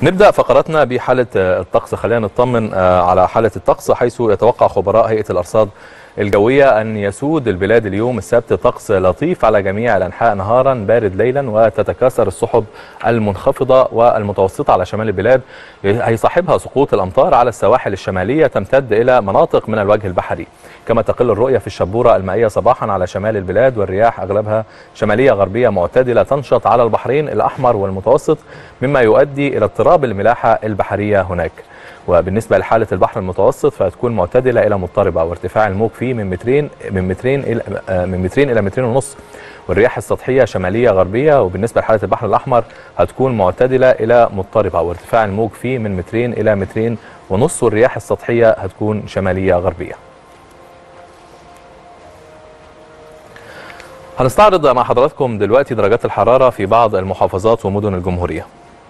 نبدأ فقراتنا بحالة الطقس خلينا نطمن على حالة الطقس حيث يتوقع خبراء هيئة الأرصاد الجوية أن يسود البلاد اليوم السبت طقس لطيف على جميع الأنحاء نهارا بارد ليلا وتتكاثر السحب المنخفضة والمتوسطة على شمال البلاد هيصاحبها سقوط الأمطار على السواحل الشمالية تمتد إلى مناطق من الوجه البحري كما تقل الرؤية في الشبورة المائية صباحا على شمال البلاد والرياح أغلبها شمالية غربية معتدلة تنشط على البحرين الأحمر والمتوسط مما يؤدي إلى اضطراب الملاحة البحرية هناك وبالنسبة لحالة البحر المتوسط فهتكون معتدلة إلى مضطربة وارتفاع الموج فيه من مترين من مترين إلى من مترين إلى مترين ونص والرياح السطحية شمالية غربية وبالنسبة لحالة البحر الأحمر هتكون معتدلة إلى مضطربة وارتفاع الموج فيه من مترين إلى مترين ونص والرياح السطحية هتكون شمالية غربية هنستعرض مع حضراتكم دلوقتي درجات الحرارة في بعض المحافظات ومدن الجمهورية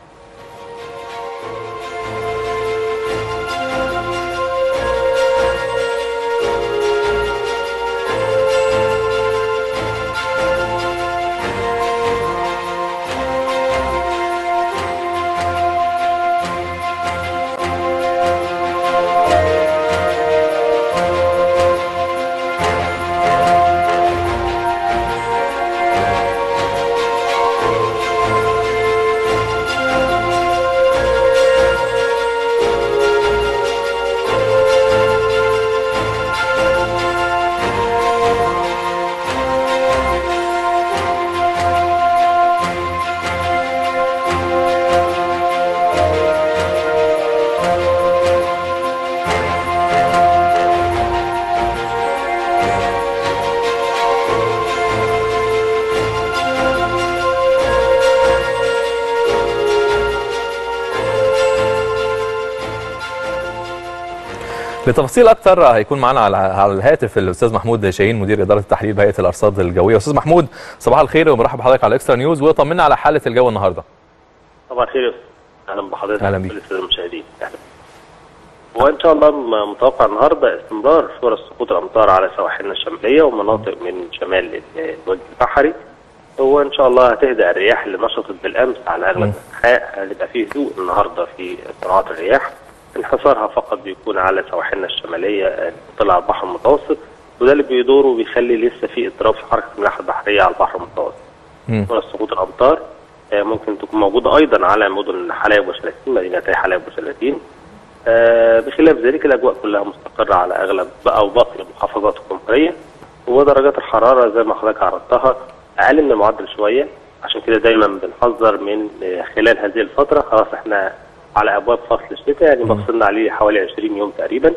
لتفاصيل اكتر هيكون معانا على الهاتف الاستاذ محمود شاهين مدير اداره التحليل بهيئه الارصاد الجويه استاذ محمود صباح الخير ومرحبا بحضرتك على اكسترا نيوز وطمنا على حاله الجو النهارده صباح الخير اهلا بحضرتك اهلا بيك الساده المشاهدين اهلا وان شاء الله متوقع النهارده استمرار فرص سقوط الامطار على سواحلنا الشماليه ومناطق من شمال الوجه البحري هو ان شاء الله هتهدأ الرياح اللي نشطت بالامس على اغلب الانحاء هيبقى فيه هدوء النهارده في سرعات الرياح انحصارها فقط بيكون على سواحلنا الشماليه طلع البحر المتوسط وده اللي بيدور وبيخلي لسه في اضطراب في حركه الملاحه البحريه على البحر المتوسط. فرص سقوط الامطار ممكن تكون موجوده ايضا على مدن حلايب وشلاتين مدينتي حلايب وشلاتين. بخلاف ذلك الاجواء كلها مستقره على اغلب او باقي المحافظات الجمهوريه ودرجات الحراره زي ما حضرتك عرضتها اقل من المعدل شويه عشان كده دايما بنحذر من خلال هذه الفتره خلاص احنا على ابواب فصل الشتاء يعني بفصلنا عليه حوالي 20 يوم تقريبا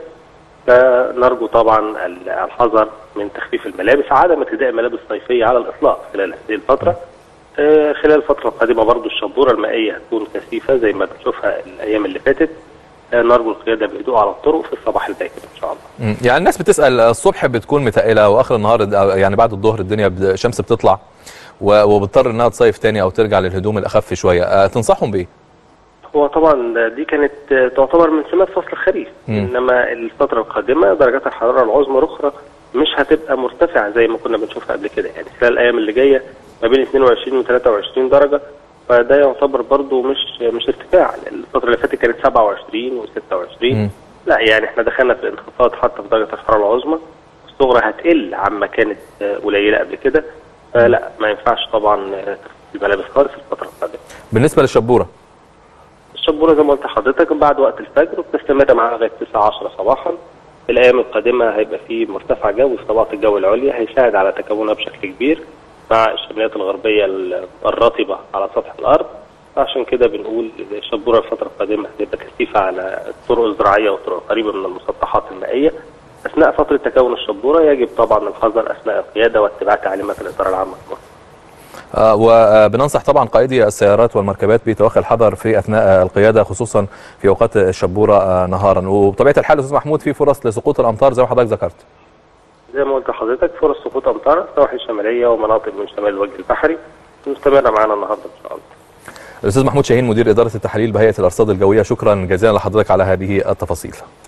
فنرجو طبعا الحذر من تخفيف الملابس عدم ارتداء ملابس صيفيه على الاطلاق خلال هذه الفتره آه خلال الفتره القادمه برضو الشبوره المائيه هتكون كثيفه زي ما بنشوفها الايام اللي فاتت آه نرجو القياده بهدوء على الطرق في الصباح الباكر ان شاء الله. يعني الناس بتسال الصبح بتكون متقله واخر النهار يعني بعد الظهر الدنيا الشمس بتطلع وبتضطر انها تصيف تاني او ترجع للهدوم الاخف شويه آه تنصحهم بايه؟ هو طبعا دي كانت تعتبر من سمات فصل الخريف انما الفتره القادمه درجات الحراره العظمى الاخرى مش هتبقى مرتفعه زي ما كنا بنشوفها قبل كده يعني خلال الايام اللي جايه ما بين 22 و 23 درجه فده يعتبر برضو مش مش ارتفاع الفتره اللي فاتت كانت 27 و 26 لا يعني احنا دخلنا في انخفاض حتى في درجه الحراره العظمى الصغرى هتقل عما كانت قليله قبل كده فلا ما ينفعش طبعا الملابس خالص الفتره القادمه بالنسبه للشبوره الشبوره زي ما قلت لحضرتك بعد وقت الفجر وبتستمر معاها لغايه 9 10 صباحا الايام القادمه هيبقى في مرتفع جوي في طبقات الجو العليا هيساعد على تكونها بشكل كبير مع الشماليات الغربيه الرطبه على سطح الارض عشان كده بنقول الشبوره الفتره القادمه هتبقى كثيفه على الطرق الزراعيه والطرق القريبه من المسطحات المائيه اثناء فتره تكون الشبوره يجب طبعا الحذر اثناء القياده واتباع تعليمات الاداره العامه في مصر. آه وبننصح طبعا قائدي السيارات والمركبات بتوخي الحذر في اثناء القياده خصوصا في اوقات الشبوره آه نهارا وبطبيعه الحال استاذ محمود في فرص لسقوط الامطار زي ما حضرتك ذكرت. زي ما قلت لحضرتك فرص سقوط امطار السواحل الشماليه ومناطق من شمال الوجه البحري مستمره معانا النهارده ان شاء الله. الاستاذ محمود شاهين مدير اداره التحاليل بهيئه الارصاد الجويه شكرا جزيلا لحضرتك على هذه التفاصيل.